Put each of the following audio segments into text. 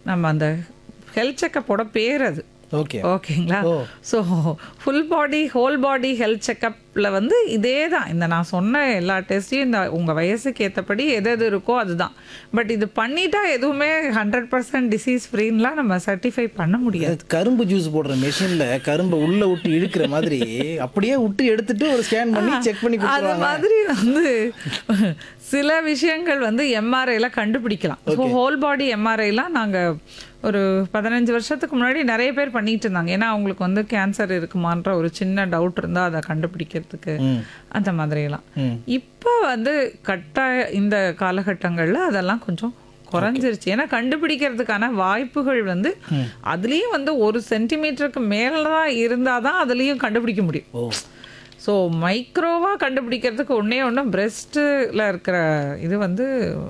நம்ம அந்த ஹெல்த் செக்கப்போட பேர் அது ஓகே ஓகேங்களா oh. So full body whole body health செக்கப்பில் வந்து இதே தான் இந்த நான் சொன்ன எல்லா டெஸ்ட்டையும் இந்த உங்கள் வயசுக்கு ஏற்றபடி எது எது இருக்கோ அதுதான் பட் இது பண்ணிட்டா எதுவுமே ஹண்ட்ரட் பர்சன்ட் டிசீஸ் ஃப்ரீன்லாம் நம்ம சர்டிஃபை பண்ண முடியாது அது கரும்பு ஜூஸ் போடுற மெஷின்ல கரும்பை உள்ள விட்டு இழுக்கிற மாதிரி அப்படியே விட்டு எடுத்துட்டு ஒரு ஸ்கேன் பண்ணி செக் பண்ணி அது கொடுத்துருவாங்க மாதிரி வந்து சில விஷயங்கள் வந்து எம்ஆர்ஐல கண்டுபிடிக்கலாம் ஸோ ஹோல் பாடி எம்ஆர்ஐலாம் நாங்கள் ஒரு பதினஞ்சு வருஷத்துக்கு முன்னாடி நிறைய பேர் பண்ணிட்டு இருந்தாங்க ஏன்னா அவங்களுக்கு வந்து கேன்சர் இருக்குமான்ற ஒரு சின்ன டவுட் இருந்தால் அதை கண்டுபிடிக்கிறதுக்கு ம். அந்த மாதிரியெல்லாம் ம். இப்போ வந்து கட்டாய இந்த காலகட்டங்களில் அதெல்லாம் கொஞ்சம் குறைஞ்சிருச்சு ஏன்னா கண்டுபிடிக்கிறதுக்கான வாய்ப்புகள் வந்து அதுலேயும் வந்து ஒரு சென்டிமீட்டருக்கு மேலே தான் இருந்தால் தான் அதுலேயும் கண்டுபிடிக்க முடியும் ஓ ஸோ மைக்ரோவாக கண்டுபிடிக்கிறதுக்கு ஒன்றே ஒன்று பிரெஸ்ட்டில் இருக்கிற இது வந்து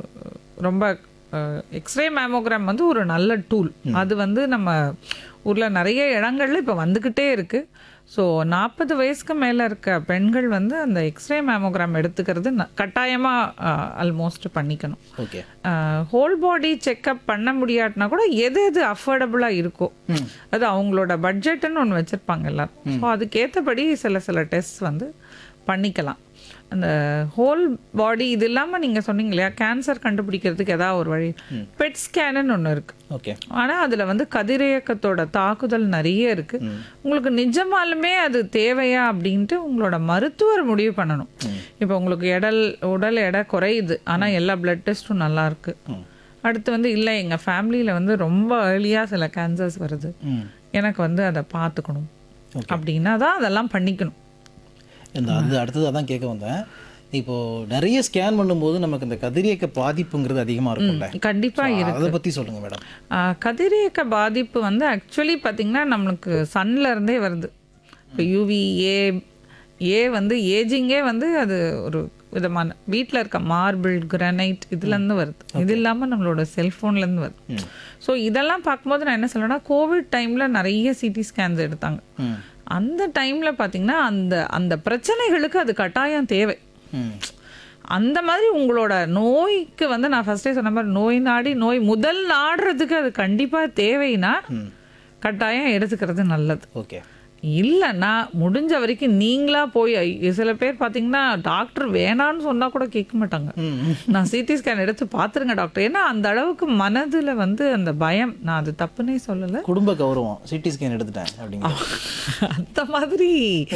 ரொம்ப எக்ஸ்ரே மேமோகிராம் வந்து ஒரு நல்ல டூல் அது வந்து நம்ம ஊரில் நிறைய இடங்கள்ல இப்போ வந்துக்கிட்டே இருக்குது ஸோ நாற்பது வயசுக்கு மேலே இருக்க பெண்கள் வந்து அந்த எக்ஸ்ரே மேமோகிராம் எடுத்துக்கிறது கட்டாயமாக ஆல்மோஸ்ட் பண்ணிக்கணும் ஓகே ஹோல் பாடி செக்கப் பண்ண முடியாட்டினா கூட எது எது அஃபோர்டபுளாக இருக்கோ அது அவங்களோட பட்ஜெட்டுன்னு ஒன்று வச்சுருப்பாங்க எல்லாரும் ஸோ அதுக்கேற்றபடி சில சில டெஸ்ட் வந்து பண்ணிக்கலாம் அந்த ஹோல் பாடி இது இல்லாமல் நீங்கள் சொன்னீங்க இல்லையா கேன்சர் கண்டுபிடிக்கிறதுக்கு ஏதாவது ஒரு வழி பெட் ஸ்கேனுன்னு ஒன்று இருக்குது ஓகே ஆனால் அதில் வந்து கதிரியக்கத்தோட தாக்குதல் நிறைய இருக்கு உங்களுக்கு நிஜமாலுமே அது தேவையா அப்படின்ட்டு உங்களோட மருத்துவர் முடிவு பண்ணணும் இப்போ உங்களுக்கு எடல் உடல் எடை குறையுது ஆனால் எல்லா பிளட் டெஸ்ட்டும் நல்லா இருக்கு அடுத்து வந்து இல்லை எங்கள் ஃபேமிலியில் வந்து ரொம்ப ஏர்லியாக சில கேன்சர்ஸ் வருது ம் எனக்கு வந்து அதை பார்த்துக்கணும் அப்படின்னா தான் அதெல்லாம் பண்ணிக்கணும் இந்த அது அடுத்தது அதான் கேட்க வந்தேன் இப்போ நிறைய ஸ்கேன் பண்ணும்போது நமக்கு இந்த கதிரியக்க பாதிப்புங்கிறது அதிகமாக இருக்கும்ல கண்டிப்பாக So, அதை பற்றி சொல்லுங்க மேடம் ஆஹ் கதிரியக்க பாதிப்பு வந்து ஆக்சுவலி பார்த்தீங்கன்னா நம்மளுக்கு சன்ல இருந்தே வருது இப்போ யூவி ஏ ஏ வந்து ஏஜிங்கே வந்து அது ஒரு விதமான வீட்டில் இருக்க மார்பிள் கிரானைட் இதுலேருந்து வருது இது இல்லாமல் நம்மளோட செல்ஃபோன்லேருந்து வருது ஸோ இதெல்லாம் பார்க்கும்போது நான் என்ன சொல்றேன்னா கோவிட் டைமில் நிறைய சிடி ஸ்கேன்ஸ் எடுத்தாங்க ம் அந்த டைமில் பார்த்தீங்கன்னா அந்த அந்த பிரச்சனைகளுக்கு அது கட்டாயம் தேவை ம் அந்த மாதிரி உங்களோட நோய்க்கு வந்து நான் ஃபர்ஸ்டே சொன்ன மாதிரி நோய் நாடி நோய் முதல் நாடுறதுக்கு அது கண்டிப்பாக தேவைன்னா கட்டாயம் எடுத்துக்கிறது நல்லது ஓகே இல்லைன்னா முடிஞ்ச வரைக்கும் நீங்களா போய் ஐ- சில பேர் பார்த்தீங்கன்னா டாக்டர் வேணான்னு சொன்னா கூட கேட்க மாட்டாங்க நான் சிடி ஸ்கேன் எடுத்து பார்த்துருங்க டாக்டர் ஏன்னா அந்த அளவுக்கு மனதுல வந்து அந்த பயம் நான் அது தப்புன்னே சொல்லலை குடும்ப கௌரவம் சிடி ஸ்கேன் எடுத்துட்டேன் அப்படிங்க அந்த மாதிரி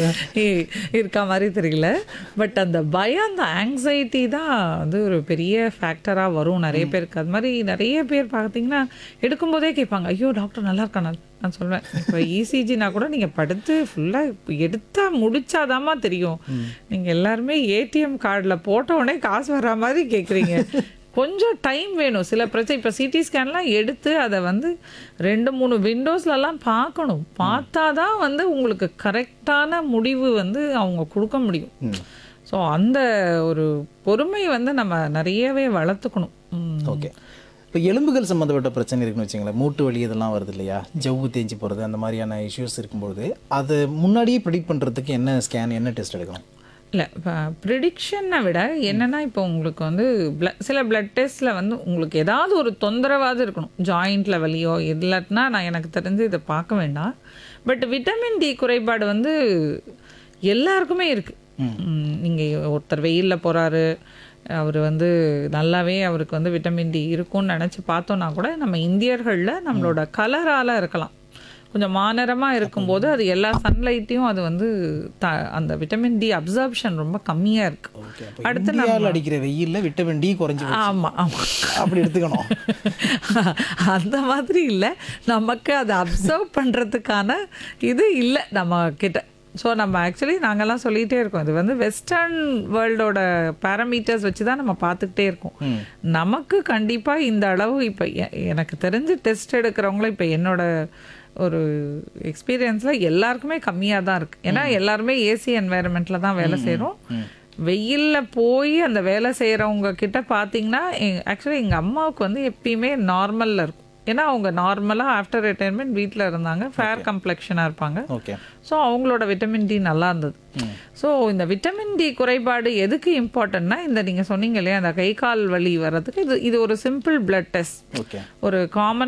இ- இருக்க மாதிரி தெரியல பட் அந்த பயம் அந்த ஆங்ஸைட்டி தான் வந்து ஒரு பெரிய ஃபேக்டராக வரும் நிறைய பேருக்கு அது மாதிரி நிறைய பேர் பார்த்தீங்கன்னா எடுக்கும்போதே கேட்பாங்க ஐயோ டாக்டர் நல்லா இருக்கானா நான் சொல்வேன் இப்போ இசிஜினா கூட நீங்கள் படுத்து ஃபுல்லாக எடுத்தா முடிச்சாதாம்மா தெரியும் நீங்கள் எல்லாருமே ஏடிஎம் கார்டில் போட்ட உடனே காசு வர்ற மாதிரி கேட்குறீங்க கொஞ்சம் டைம் வேணும் சில பிரச்சனை இப்போ சிடி ஸ்கேன்லாம் எடுத்து அதை வந்து ரெண்டு மூணு விண்டோஸ்லலாம் பார்க்கணும் பார்த்தா தான் வந்து உங்களுக்கு கரெக்டான முடிவு வந்து அவங்க கொடுக்க முடியும் ஸோ அந்த ஒரு பொறுமை வந்து நம்ம நிறையவே வளர்த்துக்கணும் ம். ஓகே இப்போ எலும்புகள் சம்மந்தப்பட்ட பிரச்சனை இருக்குன்னு வச்சுங்களேன் மூட்டு வலி இதெல்லாம் வருது இல்லையா ஜவ்வு தேஞ்சு போகிறது அந்த மாதிரியான இஷ்யூஸ் இருக்கும்போது அதை முன்னாடியே ப்ரிடிக்ட் பண்ணுறதுக்கு என்ன ஸ்கேன் என்ன டெஸ்ட் எடுக்கணும் இல்லை இப்போ ப்ரிடிக்ஷனை விட என்னன்னா இப்போ உங்களுக்கு வந்து blood- சில பிளட் டெஸ்ட்டில் வந்து உங்களுக்கு ஏதாவது ஒரு தொந்தரவாவது இருக்கணும் ஜாயிண்ட்ல வலியோ இல்லாட்டினா நான் எனக்கு தெரிஞ்சு இதை பார்க்க வேண்டாம் பட் விட்டமின் டி குறைபாடு வந்து எல்லாருக்குமே இருக்கு நீங்கள் ஒருத்தர் வெயிலில் போகிறாரு அவர் வந்து நல்லாவே அவருக்கு வந்து விட்டமின் டி இருக்கும்னு நினச்சி பார்த்தோன்னா கூட நம்ம இந்தியர்களில் நம்மளோட கலரால் இருக்கலாம் கொஞ்சம் மாநிறமாக இருக்கும்போது அது எல்லா சன்லைட்டையும் அது வந்து த அந்த விட்டமின் டி அப்சர்ப்ஷன் ரொம்ப கம்மியாக இருக்கு ஓகே அப்போ இந்தியாவில் அடிக்கிற வெயிலில் விட்டமின் டி குறைஞ்சி போச்சு. ஆமாம் ஆமாம் அப்படி எடுத்துக்கணும் அந்த மாதிரி இல்லை நமக்கு அதை அப்சர்வ் பண்ணுறதுக்கான இது இல்லை நம்ம கிட்ட ஸோ நம்ம ஆக்சுவலி நாங்கெல்லாம் சொல்லிகிட்டே இருக்கோம் இது வந்து வெஸ்டர்ன் வேர்ல்டோட பேராமீட்டர்ஸ் வச்சு தான் நம்ம பார்த்துக்கிட்டே இருக்கோம் நமக்கு கண்டிப்பாக இந்த அளவு இப்போ எனக்கு தெரிஞ்சு டெஸ்ட் எடுக்கிறவங்களும் இப்போ என்னோட ஒரு எக்ஸ்பீரியன்ஸில் எல்லாருக்குமே கம்மியாக தான் இருக்குது ஏன்னா எல்லாருமே ஏசி என்வாயர்மெண்ட்டில் தான் வேலை செய்கிறோம் வெயிலில் போய் அந்த வேலை செய்கிறவங்க கிட்ட பார்த்தீங்கன்னா ஆக்சுவலி எங்கள் அம்மாவுக்கு வந்து எப்பயுமே நார்மலில் இருக்கும் ஏன்னா அவங்க நார்மலாக ஆஃப்டர் ரிட்டையர்மெண்ட் வீட்டில் இருந்தாங்க ஃபேர் கம்ப்ளெக்ஷனாக இருப்பாங்க ஓகே ஸோ அவங்களோட விட்டமின் டி நல்லா இருந்தது ஸோ இந்த விட்டமின் டி குறைபாடு எதுக்கு இம்பார்ட்டன்ட்னா இந்த நீங்கள் சொன்னீங்க இல்லையா அந்த கை கால் வலி வர்றதுக்கு இது இது ஒரு சிம்பிள் பிளட் டெஸ்ட் ஓகே ஒரு காமன்